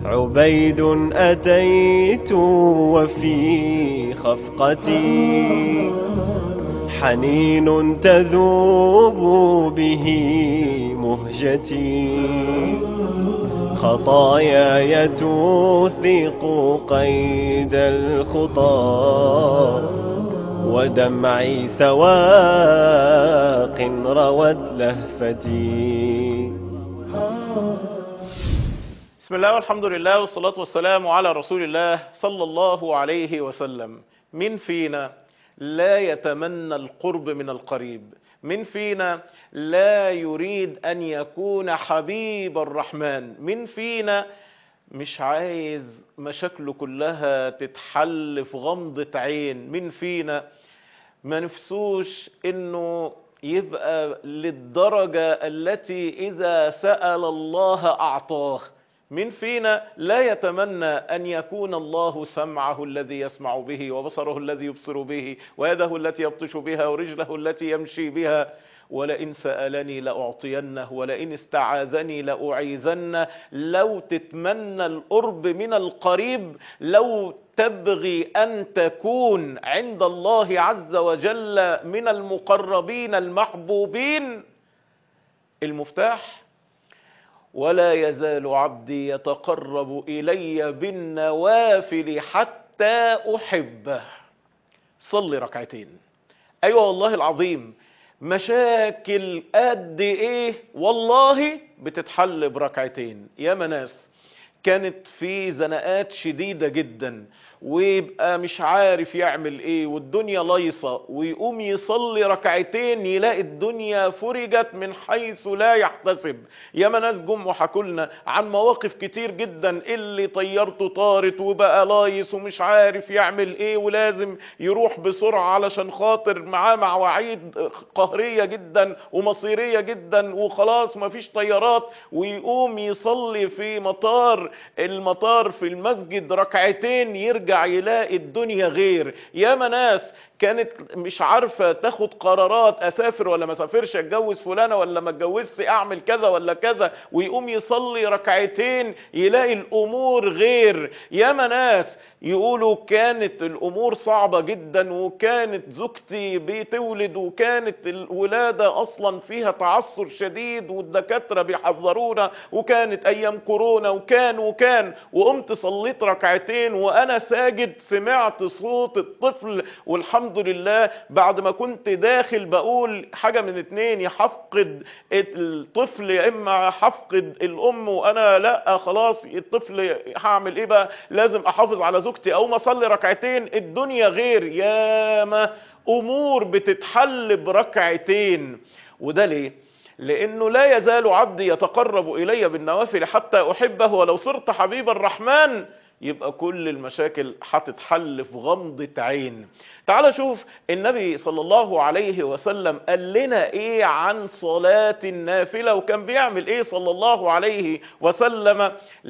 عبيد أتيت وفي خفقتي حنين تذوب به مهجتي خطاياي توثق قيد الخطى ودمعي سواق روت لهفتي بسم الله والحمد لله والصلاة والسلام على رسول الله صلى الله عليه وسلم من فينا لا يتمنى القرب من القريب من فينا لا يريد أن يكون حبيب الرحمن من فينا مش عايز مشاكله كلها تتحل في غمضة عين من فينا ما نفسوش انه يبقى للدرجة التي إذا سأل الله أعطاه من فينا لا يتمنى أن يكون الله سمعه الذي يسمع به وبصره الذي يبصر به ويده التي يبطش بها ورجله التي يمشي بها ولئن سألني لأعطينه ولئن استعاذني لأعيذنه لو تتمنى القرب من القريب لو تبغي أن تكون عند الله عز وجل من المقربين المحبوبين المفتاح ولا يزال عبدي يتقرب إلي بالنوافل حتى أحبه صلي ركعتين أيوة والله العظيم مشاكل قد إيه والله بتتحل بركعتين يا مناس كانت في زنقات شديدة جدا ويبقى مش عارف يعمل ايه والدنيا ليصة ويقوم يصلي ركعتين يلاقي الدنيا فرجت من حيث لا يحتسب يا ناس جم وحكولنا عن مواقف كتير جدا اللي طيارته طارت وبقى لايص ومش عارف يعمل ايه ولازم يروح بسرعة علشان خاطر معاه مواعيد قهرية جدا ومصيرية جدا وخلاص مفيش طيارات ويقوم يصلي في مطار المطار في المسجد ركعتين يرجع يرجع يلاقي الدنيا غير يا ناس كانت مش عارفة تاخد قرارات اسافر ولا ما اسافرش اتجوز فلانة ولا ما اتجوزش اعمل كذا ولا كذا ويقوم يصلي ركعتين يلاقي الامور غير يا ناس يقولوا كانت الامور صعبة جدا وكانت زوجتي بتولد وكانت الولادة اصلا فيها تعثر شديد والدكاترة بيحذرونا وكانت ايام كورونا وكان وكان وقمت صليت ركعتين وانا ساجد سمعت صوت الطفل والحمد لله بعد ما كنت داخل بقول حاجة من اتنين يحفقد الطفل يا اما حفقد الام وانا لا خلاص الطفل هعمل ايه بقى لازم احافظ على زوجتي او ما اصلي ركعتين الدنيا غير ياما امور بتتحل بركعتين وده ليه لانه لا يزال عبدي يتقرب الي بالنوافل حتى احبه ولو صرت حبيب الرحمن يبقى كل المشاكل هتتحل في غمضة عين تعال شوف النبي صلى الله عليه وسلم قال لنا ايه عن صلاة النافلة وكان بيعمل ايه صلى الله عليه وسلم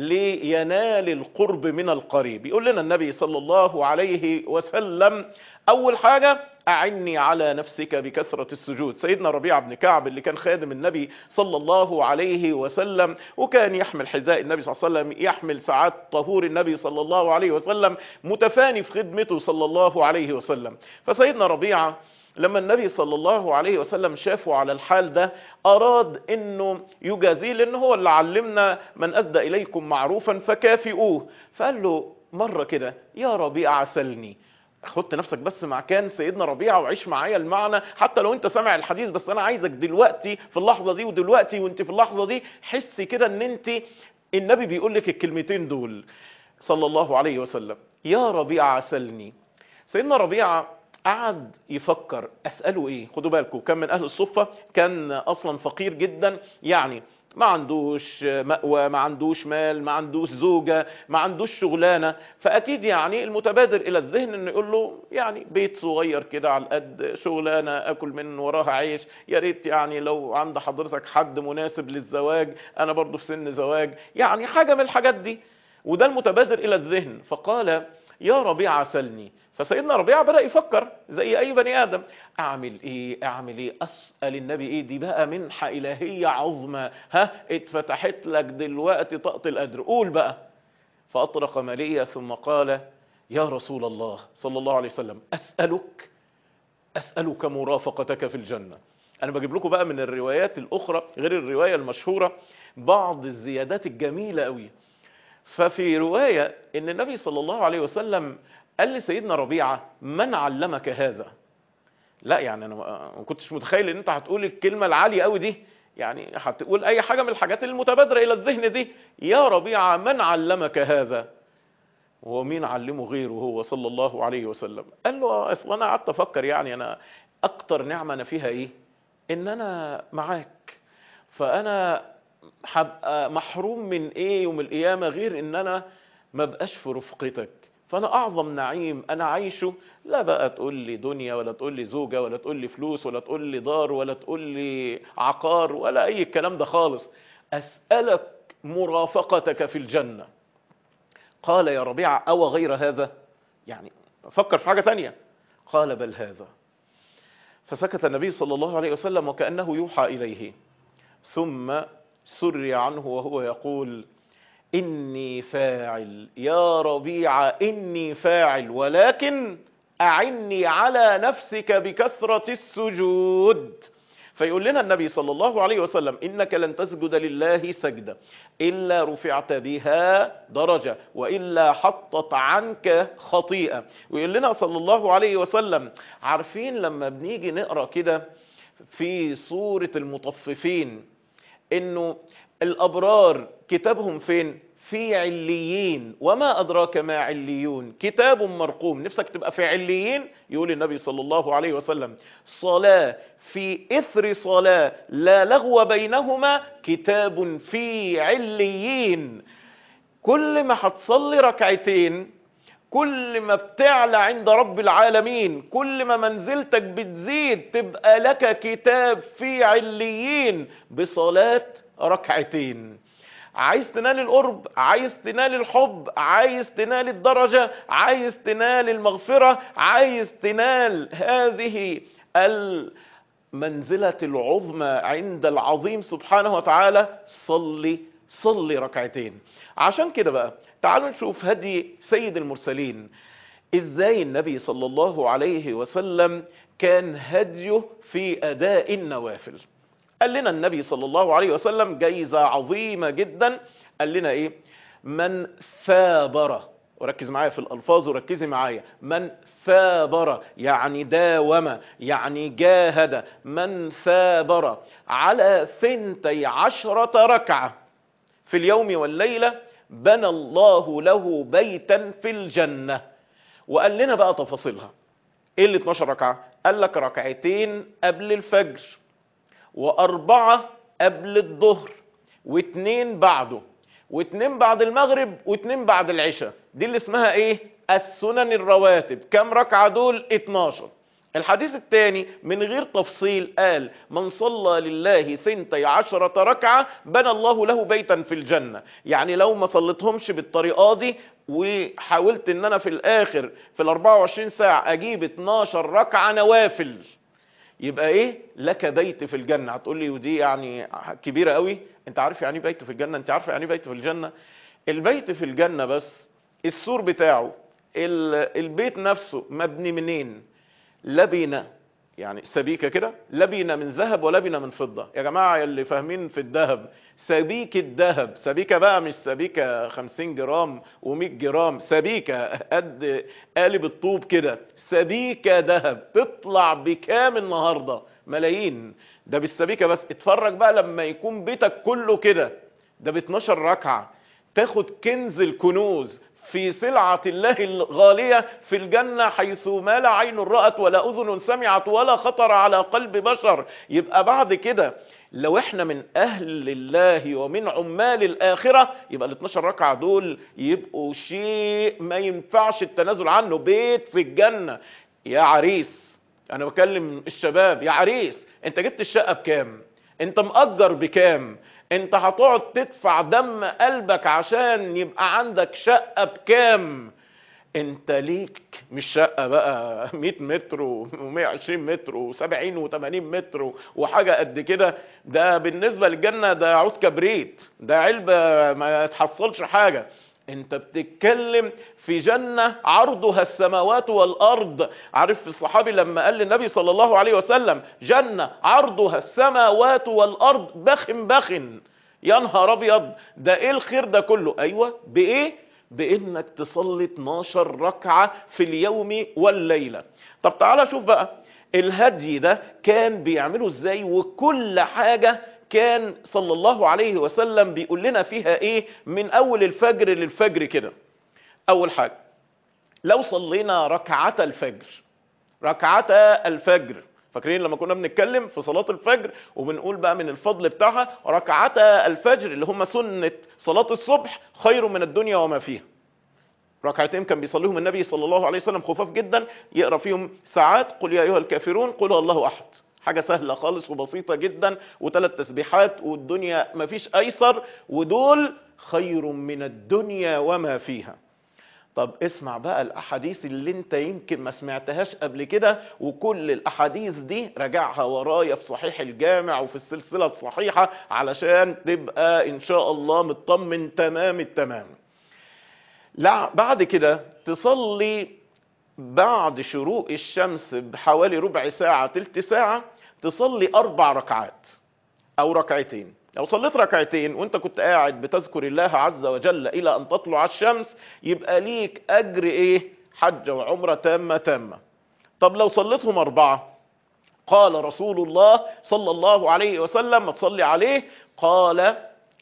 لينال القرب من القريب يقول لنا النبي صلى الله عليه وسلم اول حاجة أعني على نفسك بكثرة السجود سيدنا ربيع بن كعب اللي كان خادم النبي صلى الله عليه وسلم وكان يحمل حذاء النبي صلى الله عليه وسلم يحمل ساعات طهور النبي صلى الله عليه وسلم متفاني في خدمته صلى الله عليه وسلم فسيدنا ربيعة لما النبي صلى الله عليه وسلم شافه على الحال ده أراد أنه يجازيه لأنه هو اللي علمنا من أسدى إليكم معروفا فكافئوه فقال له مرة كده يا ربيع عسلني حط نفسك بس مع كان سيدنا ربيعه وعيش معايا المعنى حتى لو انت سامع الحديث بس انا عايزك دلوقتي في اللحظه دي ودلوقتي وانت في اللحظه دي حس كده ان انت النبي بيقول لك الكلمتين دول صلى الله عليه وسلم يا ربيعه عسلني سيدنا ربيعه قعد يفكر اساله ايه خدوا بالكم كان من اهل الصفه كان اصلا فقير جدا يعني ما عندوش مأوى ما عندوش مال ما عندوش زوجة ما عندوش شغلانة فأكيد يعني المتبادر إلى الذهن إنه يقول له يعني بيت صغير كده على القد شغلانة أكل من وراها عيش يا ريت يعني لو عند حضرتك حد مناسب للزواج أنا برضو في سن زواج يعني حاجة من الحاجات دي وده المتبادر إلى الذهن فقال يا ربيع عسلني فسيدنا ربيعة بدأ يفكر زي أي بني آدم أعمل إيه أعمل إيه أسأل النبي إيه دي بقى منحة إلهية عظمى ها اتفتحت لك دلوقتي طاقة القدر قول بقى فأطرق مليا ثم قال يا رسول الله صلى الله عليه وسلم أسألك أسألك مرافقتك في الجنة أنا بجيب لكم بقى من الروايات الأخرى غير الرواية المشهورة بعض الزيادات الجميلة قوي ففي رواية ان النبي صلى الله عليه وسلم قال لسيدنا ربيعة من علمك هذا لا يعني انا ما كنتش متخيل ان انت هتقول الكلمة العالية قوي دي يعني هتقول اي حاجة من الحاجات المتبادرة الى الذهن دي يا ربيعة من علمك هذا ومين علمه غيره هو صلى الله عليه وسلم قال له اصل انا قعدت افكر يعني انا اكتر نعمة انا فيها ايه ان انا معاك فانا هبقى محروم من ايه يوم القيامة غير ان انا ما بقاش في رفقتك فانا اعظم نعيم انا عايشه لا بقى تقول لي دنيا ولا تقول لي زوجة ولا تقول لي فلوس ولا تقول لي دار ولا تقول لي عقار ولا اي الكلام ده خالص اسألك مرافقتك في الجنة قال يا ربيع او غير هذا يعني فكر في حاجة تانية قال بل هذا فسكت النبي صلى الله عليه وسلم وكأنه يوحى إليه ثم سري عنه وهو يقول إني فاعل يا ربيع إني فاعل ولكن أعني على نفسك بكثرة السجود فيقول لنا النبي صلى الله عليه وسلم إنك لن تسجد لله سجدة إلا رفعت بها درجة وإلا حطت عنك خطيئة ويقول لنا صلى الله عليه وسلم عارفين لما بنيجي نقرأ كده في سورة المطففين انه الابرار كتابهم فين في عليين وما ادراك ما عليون كتاب مرقوم نفسك تبقى في عليين يقول النبي صلى الله عليه وسلم صلاة في اثر صلاة لا لغو بينهما كتاب في عليين كل ما هتصلي ركعتين كل ما بتعلى عند رب العالمين كل ما منزلتك بتزيد تبقى لك كتاب في عليين بصلاة ركعتين عايز تنال القرب عايز تنال الحب عايز تنال الدرجة عايز تنال المغفرة عايز تنال هذه المنزلة العظمى عند العظيم سبحانه وتعالى صلي صلي ركعتين عشان كده بقى تعالوا نشوف هدي سيد المرسلين ازاي النبي صلى الله عليه وسلم كان هديه في اداء النوافل قال لنا النبي صلى الله عليه وسلم جايزة عظيمة جدا قال لنا ايه من ثابر وركز معايا في الالفاظ وركزي معايا من ثابر يعني داوم يعني جاهد من ثابر على ثنتي عشرة ركعة في اليوم والليلة بنى الله له بيتا في الجنة وقال لنا بقى تفاصيلها ايه اللي 12 ركعة قال لك ركعتين قبل الفجر واربعة قبل الظهر واتنين بعده واتنين بعد المغرب واتنين بعد العشاء دي اللي اسمها ايه السنن الرواتب كم ركعة دول 12 الحديث الثاني من غير تفصيل قال من صلى لله ثنتي عشرة ركعة بنى الله له بيتا في الجنة يعني لو ما صليتهمش بالطريقة دي وحاولت ان انا في الاخر في ال 24 ساعة اجيب 12 ركعة نوافل يبقى ايه لك بيت في الجنة هتقول لي ودي يعني كبيرة قوي انت عارف يعني بيت في الجنة انت عارف يعني بيت في الجنة البيت في الجنة بس السور بتاعه البيت نفسه مبني منين لبنة يعني سبيكة كده لبنة من ذهب ولبنة من فضة يا جماعة اللي فاهمين في الذهب سبيكة ذهب سبيكة بقى مش سبيكة 50 جرام و100 جرام سبيكة قد قالب الطوب كده سبيكة ذهب تطلع بكام النهاردة ملايين ده بالسبيكة بس اتفرج بقى لما يكون بيتك كله كده ده ب 12 ركعة تاخد كنز الكنوز في سلعة الله الغالية في الجنة حيث ما لا عين رأت ولا أذن سمعت ولا خطر على قلب بشر يبقى بعد كده لو احنا من أهل الله ومن عمال الآخرة يبقى ال 12 ركعة دول يبقوا شيء ما ينفعش التنازل عنه بيت في الجنة يا عريس أنا بكلم الشباب يا عريس أنت جبت الشقة بكام أنت مأجر بكام انت هتقعد تدفع دم قلبك عشان يبقى عندك شقة بكام انت ليك مش شقة بقى 100 متر و120 متر و70 و80 متر وحاجة قد كده ده بالنسبة للجنة ده عود كبريت ده علبة ما تحصلش حاجة انت بتتكلم في جنة عرضها السماوات والأرض عارف الصحابي لما قال للنبي صلى الله عليه وسلم جنة عرضها السماوات والأرض بخن بخن يا نهار أبيض ده إيه الخير ده كله أيوة بإيه بإنك تصلي 12 ركعة في اليوم والليلة طب تعالى شوف بقى الهدي ده كان بيعمله ازاي وكل حاجة كان صلى الله عليه وسلم بيقول لنا فيها ايه من اول الفجر للفجر كده اول حاجة لو صلينا ركعة الفجر ركعة الفجر فاكرين لما كنا بنتكلم في صلاة الفجر وبنقول بقى من الفضل بتاعها ركعة الفجر اللي هم سنة صلاة الصبح خير من الدنيا وما فيها ركعتين كان بيصليهم النبي صلى الله عليه وسلم خفاف جدا يقرا فيهم ساعات قل يا ايها الكافرون قل هو الله احد حاجه سهله خالص وبسيطه جدا وثلاث تسبيحات والدنيا ما فيش ايسر ودول خير من الدنيا وما فيها طب اسمع بقى الاحاديث اللي انت يمكن ما سمعتهاش قبل كده وكل الاحاديث دي راجعها ورايا في صحيح الجامع وفي السلسله الصحيحه علشان تبقى ان شاء الله مطمن تمام التمام لا بعد كده تصلي بعد شروق الشمس بحوالي ربع ساعة تلت ساعة تصلي أربع ركعات أو ركعتين لو صليت ركعتين وانت كنت قاعد بتذكر الله عز وجل إلى أن تطلع الشمس يبقى ليك أجر إيه حجة وعمرة تامة تامة طب لو صليتهم أربعة قال رسول الله صلى الله عليه وسلم ما تصلي عليه قال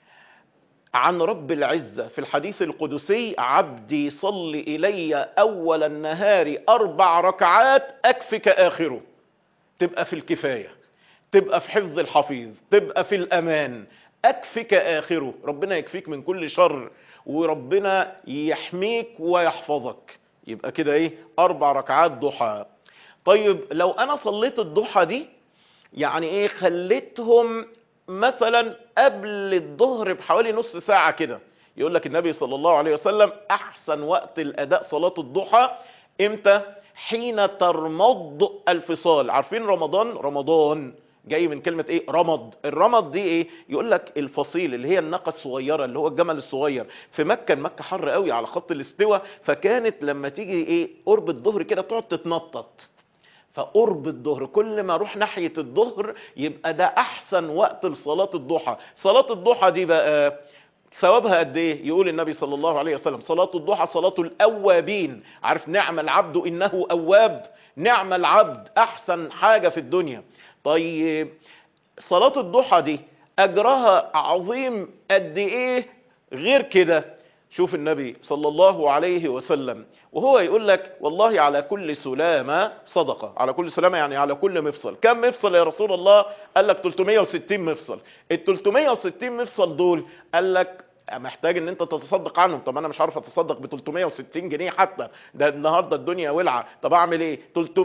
عن رب العزة في الحديث القدسي عبدي صل إلي أول النهار أربع ركعات أكفك آخره تبقى في الكفاية تبقى في حفظ الحفيظ تبقى في الأمان أكفك آخره ربنا يكفيك من كل شر وربنا يحميك ويحفظك يبقى كده ايه أربع ركعات ضحى طيب لو أنا صليت الضحى دي يعني ايه خليتهم مثلا قبل الظهر بحوالي نص ساعة كده يقول لك النبي صلى الله عليه وسلم احسن وقت الاداء صلاة الضحى امتى حين ترمض الفصال عارفين رمضان رمضان جاي من كلمة ايه رمض الرمض دي ايه يقول لك الفصيل اللي هي الناقة الصغيرة اللي هو الجمل الصغير في مكة مكة حر قوي على خط الاستواء فكانت لما تيجي ايه قرب الظهر كده تقعد تتنطط فقرب الظهر كل ما اروح ناحية الظهر يبقى ده احسن وقت لصلاة الضحى صلاة الضحى دي بقى ثوابها قد ايه يقول النبي صلى الله عليه وسلم صلاة الضحى صلاة الاوابين عارف نعم العبد انه اواب نعم العبد احسن حاجة في الدنيا طيب صلاة الضحى دي اجرها عظيم قد ايه غير كده شوف النبي صلى الله عليه وسلم وهو يقول لك والله على كل سلامة صدقة على كل سلامة يعني على كل مفصل كم مفصل يا رسول الله قال لك 360 مفصل ال 360 مفصل دول قال لك محتاج ان انت تتصدق عنهم طب انا مش عارف اتصدق ب 360 جنيه حتى ده النهارده الدنيا ولعه طب اعمل ايه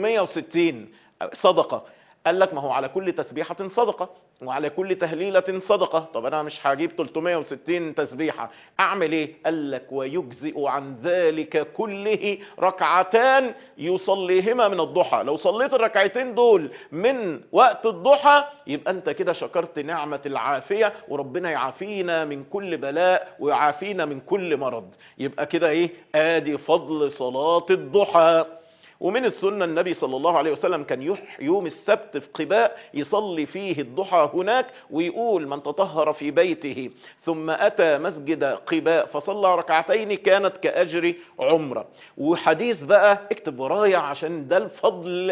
360 صدقه قال لك ما هو على كل تسبيحة صدقة وعلى كل تهليلة صدقة طب انا مش هجيب 360 تسبيحة اعمل ايه قال لك ويجزئ عن ذلك كله ركعتان يصليهما من الضحى لو صليت الركعتين دول من وقت الضحى يبقى انت كده شكرت نعمة العافية وربنا يعافينا من كل بلاء ويعافينا من كل مرض يبقى كده ايه ادي فضل صلاة الضحى ومن السنة النبي صلى الله عليه وسلم كان يح يوم السبت في قباء يصلي فيه الضحى هناك ويقول من تطهر في بيته ثم أتى مسجد قباء فصلى ركعتين كانت كأجر عمرة وحديث بقى اكتب ورايا عشان ده الفضل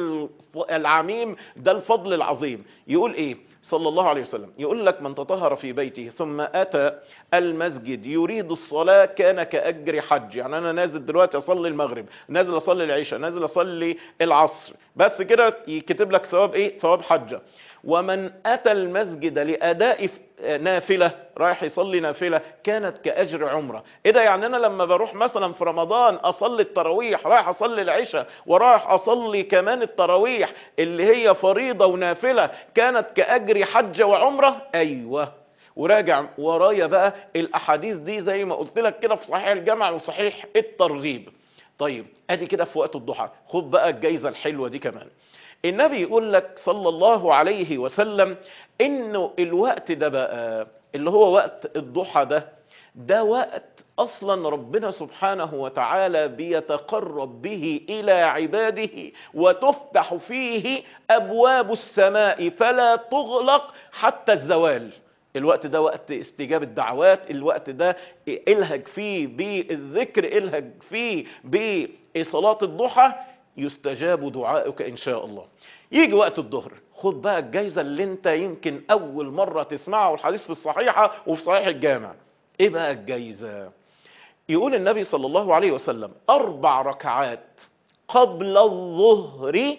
العميم ده الفضل العظيم يقول ايه صلى الله عليه وسلم يقول لك من تطهر في بيته ثم أتى المسجد يريد الصلاة كان كأجر حج يعني أنا نازل دلوقتي أصلي المغرب نازل أصلي العشاء نازل أصلي العصر بس كده يكتب لك ثواب إيه ثواب حجة ومن أتى المسجد لأداء نافلة رايح يصلي نافلة كانت كأجر عمرة إيه ده يعني أنا لما بروح مثلا في رمضان أصلي التراويح رايح أصلي العشاء ورايح أصلي كمان التراويح اللي هي فريضة ونافلة كانت كأجر حج وعمرة أيوة وراجع ورايا بقى الأحاديث دي زي ما قلت لك كده في صحيح الجامع وصحيح الترغيب طيب ادي كده في وقت الضحى خد بقى الجايزة الحلوة دي كمان النبي يقول لك صلى الله عليه وسلم انه الوقت ده بقى اللي هو وقت الضحى ده ده وقت اصلا ربنا سبحانه وتعالى بيتقرب به الى عباده وتفتح فيه ابواب السماء فلا تغلق حتى الزوال الوقت ده وقت استجابة دعوات الوقت ده الهج فيه بالذكر الهج فيه بصلاة الضحى يستجاب دعائك ان شاء الله يجي وقت الظهر خد بقى الجايزة اللي انت يمكن اول مرة تسمعها والحديث في الصحيحة وفي صحيح الجامع ايه بقى الجايزة يقول النبي صلى الله عليه وسلم اربع ركعات قبل الظهر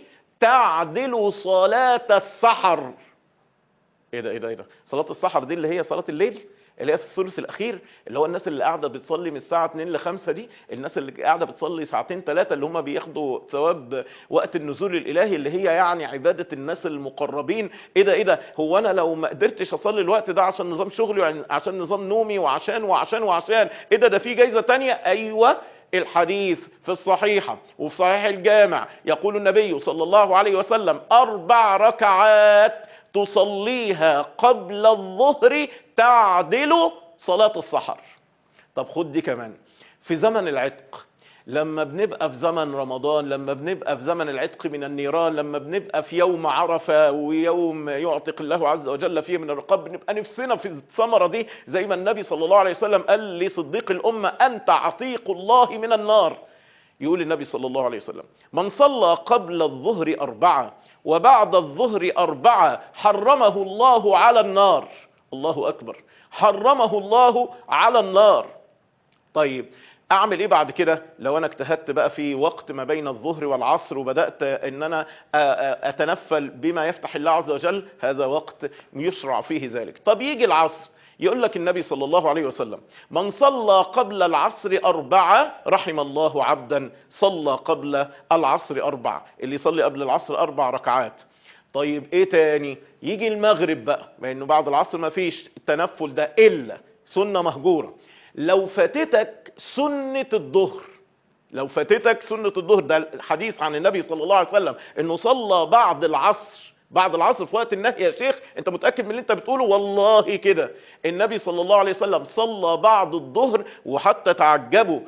تعدل صلاة السحر ايه ده ايه ده ايه ده صلاة السحر دي اللي هي صلاة الليل اللي هي في الثلث الاخير اللي هو الناس اللي قاعده بتصلي من الساعه 2 ل 5 دي الناس اللي قاعده بتصلي ساعتين ثلاثه اللي هم بياخدوا ثواب وقت النزول الالهي اللي هي يعني عباده الناس المقربين ايه ده ايه ده هو انا لو ما قدرتش اصلي الوقت ده عشان نظام شغلي وعشان نظام نومي وعشان وعشان وعشان ايه ده ده في جايزه تانية ايوه الحديث في الصحيحة وفي صحيح الجامع يقول النبي صلى الله عليه وسلم أربع ركعات تصليها قبل الظهر تعدل صلاة السحر طب خد دي كمان في زمن العتق لما بنبقى في زمن رمضان لما بنبقى في زمن العتق من النيران لما بنبقى في يوم عرفة ويوم يعتق الله عز وجل فيه من الرقاب بنبقى نفسنا في الثمرة دي زي ما النبي صلى الله عليه وسلم قال لصديق الأمة أنت عتيق الله من النار يقول النبي صلى الله عليه وسلم من صلى قبل الظهر أربعة وبعد الظهر أربعة حرمه الله على النار الله أكبر حرمه الله على النار طيب اعمل ايه بعد كده لو انا اجتهدت بقى في وقت ما بين الظهر والعصر وبدات ان انا اتنفل بما يفتح الله عز وجل هذا وقت يشرع فيه ذلك طب يجي العصر يقول لك النبي صلى الله عليه وسلم من صلى قبل العصر أربعة رحم الله عبدا صلى قبل العصر أربعة اللي يصلي قبل العصر أربع ركعات طيب ايه تاني يجي المغرب بقى ما انه بعد العصر ما فيش التنفل ده الا سنة مهجورة لو فاتتك سنة الظهر لو فاتتك سنة الظهر ده الحديث عن النبي صلى الله عليه وسلم انه صلى بعد العصر بعد العصر في وقت النهي يا شيخ انت متأكد من اللي انت بتقوله والله كده النبي صلى الله عليه وسلم صلى بعد الظهر وحتى تعجبوا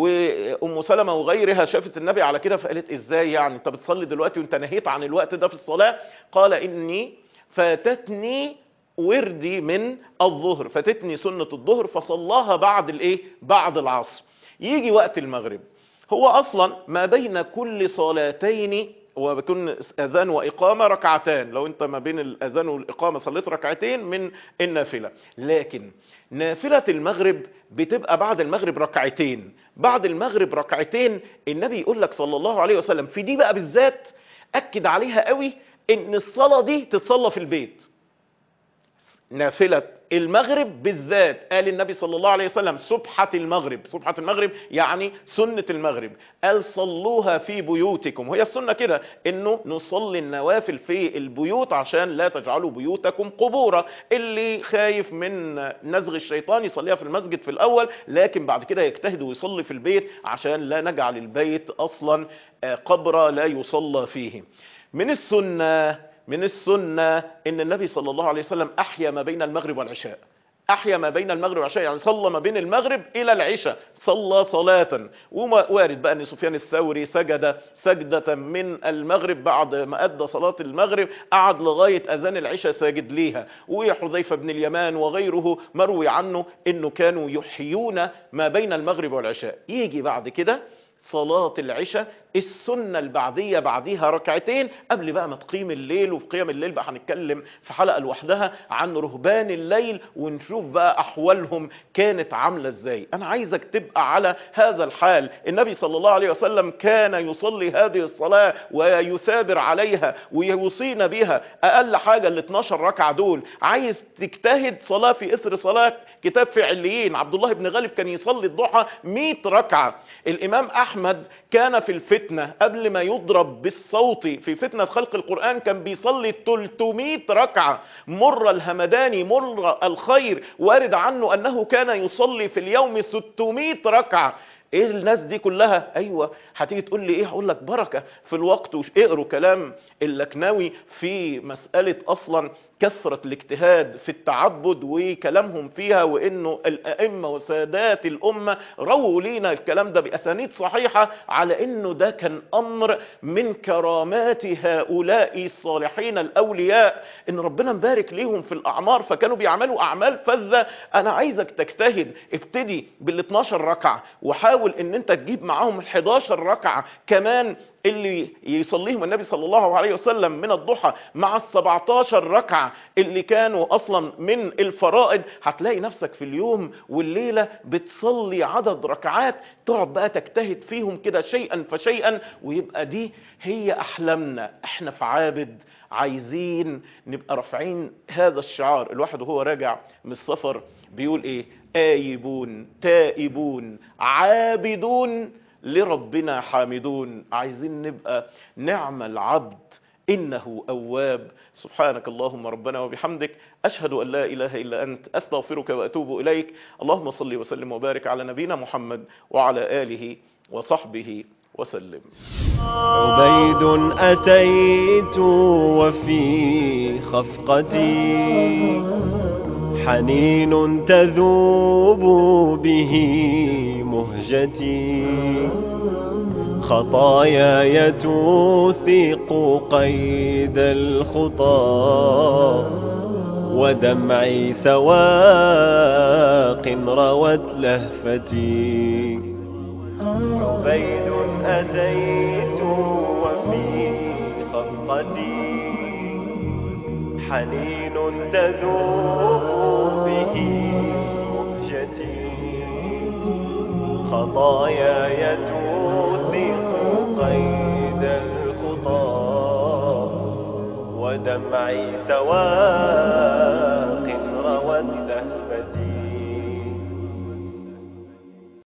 وام سلمة وغيرها شافت النبي على كده فقالت ازاي يعني انت بتصلي دلوقتي وانت نهيت عن الوقت ده في الصلاة قال اني فاتتني وردي من الظهر فاتتني سنة الظهر فصلاها بعد الايه بعد العصر يجي وقت المغرب هو اصلا ما بين كل صلاتين وبيكون اذان واقامه ركعتان لو انت ما بين الاذان والاقامه صليت ركعتين من النافله لكن نافله المغرب بتبقى بعد المغرب ركعتين بعد المغرب ركعتين النبي يقول لك صلى الله عليه وسلم في دي بقى بالذات اكد عليها قوي ان الصلاه دي تتصلى في البيت نافلة المغرب بالذات قال النبي صلى الله عليه وسلم سبحة المغرب سبحة المغرب يعني سنة المغرب قال صلوها في بيوتكم وهي السنة كده انه نصلي النوافل في البيوت عشان لا تجعلوا بيوتكم قبورا اللي خايف من نزغ الشيطان يصليها في المسجد في الاول لكن بعد كده يجتهد ويصلي في البيت عشان لا نجعل البيت اصلا قبر لا يصلى فيه من السنه من السنة ان النبي صلى الله عليه وسلم احيا ما بين المغرب والعشاء احيا ما بين المغرب والعشاء يعني صلى ما بين المغرب الى العشاء صلى صلاة ووارد بقى ان سفيان الثوري سجد سجدة من المغرب بعد ما ادى صلاة المغرب قعد لغاية اذان العشاء ساجد ليها وحذيفة بن اليمان وغيره مروي عنه انه كانوا يحيون ما بين المغرب والعشاء يجي بعد كده صلاة العشاء السنة البعدية بعديها ركعتين قبل بقى ما تقيم الليل وفي قيام الليل بقى هنتكلم في حلقة لوحدها عن رهبان الليل ونشوف بقى أحوالهم كانت عاملة ازاي أنا عايزك تبقى على هذا الحال النبي صلى الله عليه وسلم كان يصلي هذه الصلاة ويثابر عليها ويوصينا بها أقل حاجة ال 12 ركعة دول عايز تجتهد صلاة في إثر صلاة كتاب فعليين عبد الله بن غالب كان يصلي الضحى 100 ركعة الإمام أحمد كان في الفتنة قبل ما يضرب بالصوت في فتنة خلق القرآن كان بيصلي 300 ركعة مر الهمداني مر الخير وارد عنه أنه كان يصلي في اليوم 600 ركعة ايه الناس دي كلها ايوه هتيجي تقول لي ايه هقول لك بركه في الوقت واقروا كلام اللكناوي في مساله اصلا كثرة الاجتهاد في التعبد وكلامهم فيها وانه الائمة وسادات الامة رووا لينا الكلام ده باسانيد صحيحة على انه ده كان امر من كرامات هؤلاء الصالحين الاولياء ان ربنا مبارك ليهم في الاعمار فكانوا بيعملوا اعمال فذة انا عايزك تجتهد ابتدي بال 12 ركعة وحاول ان انت تجيب معاهم ال 11 ركعة كمان اللي يصليهم النبي صلى الله عليه وسلم من الضحى مع ال 17 ركعة اللي كانوا اصلا من الفرائض هتلاقي نفسك في اليوم والليلة بتصلي عدد ركعات تقعد بقى تجتهد فيهم كده شيئا فشيئا ويبقى دي هي احلامنا احنا في عابد عايزين نبقى رافعين هذا الشعار الواحد وهو راجع من السفر بيقول ايه آيبون تائبون عابدون لربنا حامدون عايزين نبقى نعم العبد إنه أواب سبحانك اللهم ربنا وبحمدك أشهد أن لا إله إلا أنت أستغفرك وأتوب إليك اللهم صل وسلم وبارك على نبينا محمد وعلى آله وصحبه وسلم عبيد أتيت وفي خفقتي حنين تذوب به مهجتي خطاياي توثق قيد الخطى ودمعي سواق روت لهفتي عبيد أتيت وفي خفقتي حنين تذوب به مهجتي خطاياي توثق قيد الخطى ودمعي سواء